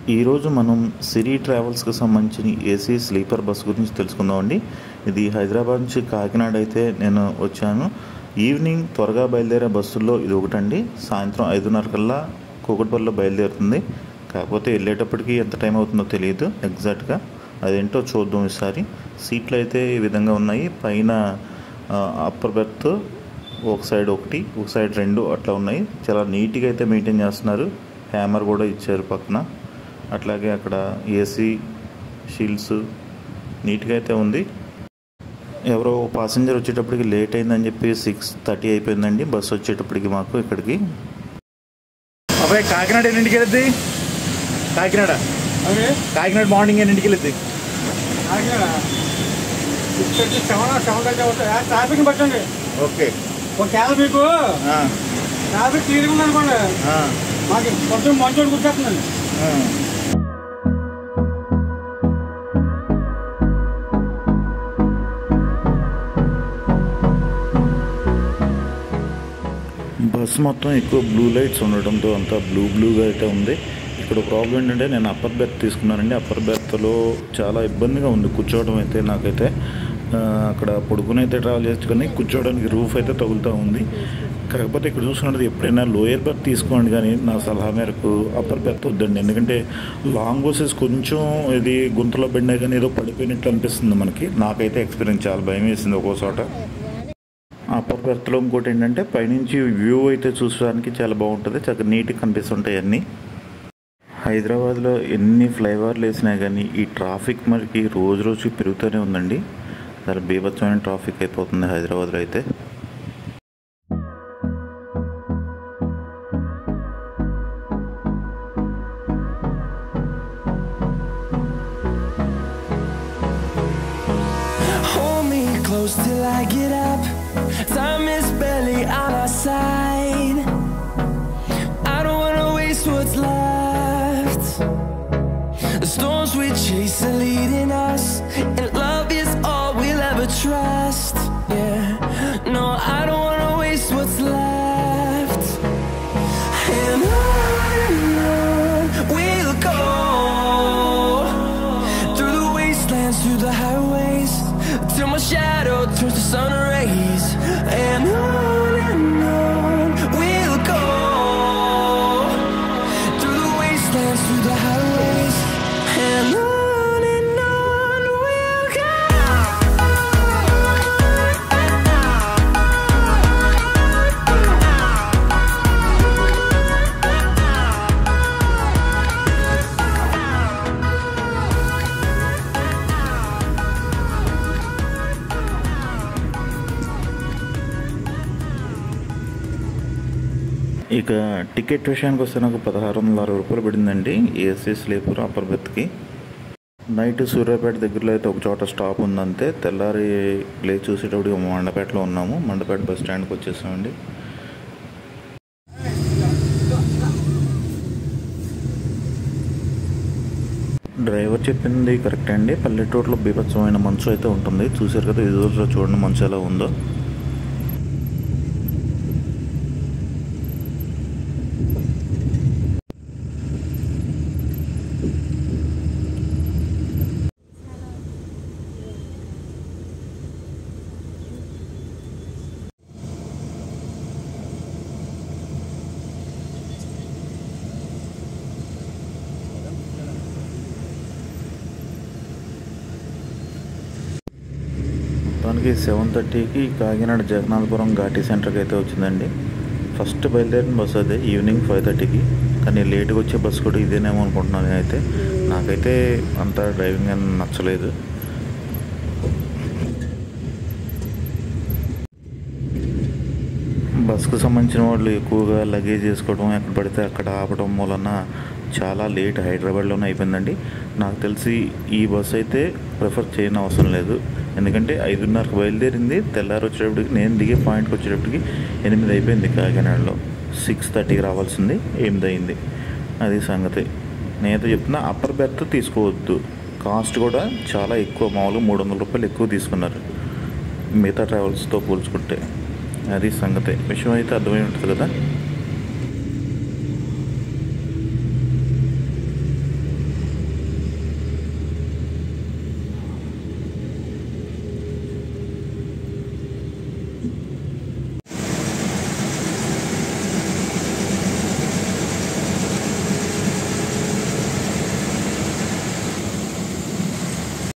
ఈరోజు మనం సిరి ట్రావెల్స్కి సంబంధించిన ఏసీ స్లీపర్ బస్ గురించి తెలుసుకుందామండి ఇది హైదరాబాద్ నుంచి కాకినాడ అయితే నేను వచ్చాను ఈవినింగ్ త్వరగా బయలుదేరే బస్సుల్లో ఇది ఒకటండి సాయంత్రం ఐదున్నర కల్లా కూకట్పల్లిలో బయలుదేరుతుంది కాకపోతే వెళ్ళేటప్పటికి ఎంత టైం అవుతుందో తెలియదు ఎగ్జాక్ట్గా అదేంటో చూద్దాం ఈసారి సీట్లు అయితే ఈ విధంగా ఉన్నాయి పైన అప్పర్ బెర్త్ ఒక సైడ్ ఒకటి ఒక సైడ్ రెండు అట్లా ఉన్నాయి చాలా నీట్గా అయితే మెయింటైన్ చేస్తున్నారు హ్యామర్ కూడా ఇచ్చారు పక్కన అట్లాగే అక్కడ ఏసీ షీల్డ్స్ నీట్గా అయితే ఉంది ఎవరో పాసింజర్ వచ్చేటప్పటికి లేట్ అయిందని చెప్పి సిక్స్ థర్టీ అయిపోయిందండి బస్సు వచ్చేటప్పటికి మాకు ఇక్కడికి అబ్బాయి కాకినాడ ఎన్నింటికి వెళ్ళిద్ది కాకినాడ అదే కాకినాడ మార్నింగ్ ఎన్నింటికి వెళ్ళిద్ది ఆగినాడ ఇక్కడ సెవెన్ సెవెన్ దాకా అవుతాయి ట్రాఫిక్ బట్టండి ఓకే ఒకవేళ మీకు ఆ, ట్రాఫిక్ క్లియర్గా ఉందనుకోండి ఆ, మాకు కొంచెం మంచోడు కూర్చోస్తుందండి ఆ. బస్ మొత్తం ఎక్కువ బ్లూ లైట్స్ ఉండడంతో అంతా బ్లూ బ్లూగా అయితే ఉంది ఇక్కడ ప్రాబ్లం ఏంటంటే నేను అప్పర్ బెర్త్ తీసుకున్నానండి అప్పర్ బెర్త్లో చాలా ఇబ్బందిగా ఉంది కూర్చోవడం అయితే నాకైతే ఆ, అక్కడ పడుకుని అయితే ట్రావెల్ చేస్తే కానీ కూర్చోవడానికి రూఫ్ అయితే తగులుతూ ఉంది కాకపోతే ఇక్కడ చూసుకున్నది ఎప్పుడైనా లోయర్ బెర్త్ తీసుకోండి కానీ నా సలహా మేరకు అప్పర్ బెర్త్ వద్దండి ఎందుకంటే లాంగ్ బస్సెస్ కొంచెం ఇది గుంతలో పడినా కానీ ఏదో పడిపోయినట్లు అనిపిస్తుంది మనకి నాకైతే ఎక్స్పీరియన్స్ చాలా భయం వేసింది ఒక్కో చోట అప్పర్ బెర్త్లో ఇంకోటి ఏంటంటే పైనుంచి వ్యూ అయితే చూసడానికి చాలా బాగుంటుంది చాలా నీట్గా కనిపిస్తుంటాయి అన్నీ హైదరాబాద్లో ఎన్ని ఫ్లైఓవర్లు వేసినా కానీ ఈ ట్రాఫిక్ మనకి రోజు రోజు పెరుగుతూనే ఉందండి చాలా బీభత్సమైన ట్రాఫిక్ అయిపోతుంది హైదరాబాద్లో అయితే Hold me close till I get up. Time is barely on our side. I don't wanna waste what's left. The storms we chase are leading us, and love is all we'll ever trust. Yeah, no, I don't wanna waste what's left. And on and on we'll go through the wastelands, through the highways, till my shadow turns to sun rays. And on and on we'll go through the wastelands, through the highways, and on and on we'll go. ఇక ticket విషయానికి వస్తే నాకు పదహారు వందల అరవై రూపాయలు పడిందండి AC sleeper upper బెర్త్కి నైట్ సూర్యాపేట దగ్గరలో అయితే ఒక చోట స్టాప్ ఉందంతే తెల్లారి ప్లేస్ చూసేటప్పుడు మండపేటలో ఉన్నాము మండపేట బస్ స్టాండ్కి వచ్చేసామండి డ్రైవర్ చెప్పింది కరెక్ట్ అండి పల్లెటూరులో బీభత్సమైన మంచు అయితే ఉంటుంది చూసారు కదా ఇది రోజులో చూడండి మంచు ఎలా ఉందో మొత్తానికి సెవెన్ థర్టీకి కాకినాడ జగన్నాథపురం ఘాటీ సెంటర్కి అయితే వచ్చిందండి ఫస్ట్ బయలుదేరిన బస్సు అదే ఈవినింగ్ ఫైవ్ థర్టీకి కానీ లేట్గా వచ్చే బస్సు కూడా ఇదేనేమో అనుకుంటున్నాను నేనైతే నాకైతే అంత డ్రైవింగ్ అని నచ్చలేదు బస్కు సంబంధించిన వాళ్ళు ఎక్కువగా లగేజ్ వేసుకోవడం ఎక్కడ పడితే అక్కడ ఆపడం వలన చాలా లేట్ హైదరాబాద్లోనే అయిపోయిందండి నాకు తెలిసి ఈ బస్ అయితే ప్రిఫర్ చేయని అవసరం లేదు ఎందుకంటే ఐదున్నరకు బయలుదేరింది తెల్లారి వచ్చేటప్పటికి నేను దిగే పాయింట్కి వచ్చేటప్పటికి ఎనిమిది అయిపోయింది కాకినాడలో సిక్స్ థర్టీకి రావాల్సింది ఎనిమిది అయింది అది సంగతి నేనైతే చెప్తున్నా అప్పర్ బెర్త్ తీసుకోవద్దు కాస్ట్ కూడా చాలా ఎక్కువ మామూలుగా మూడు వందల రూపాయలు ఎక్కువ తీసుకున్నారు మిగతా ట్రావెల్స్తో పోల్చుకుంటే అది సంగతి విషయం అయితే అర్థమై ఉంటుంది కదా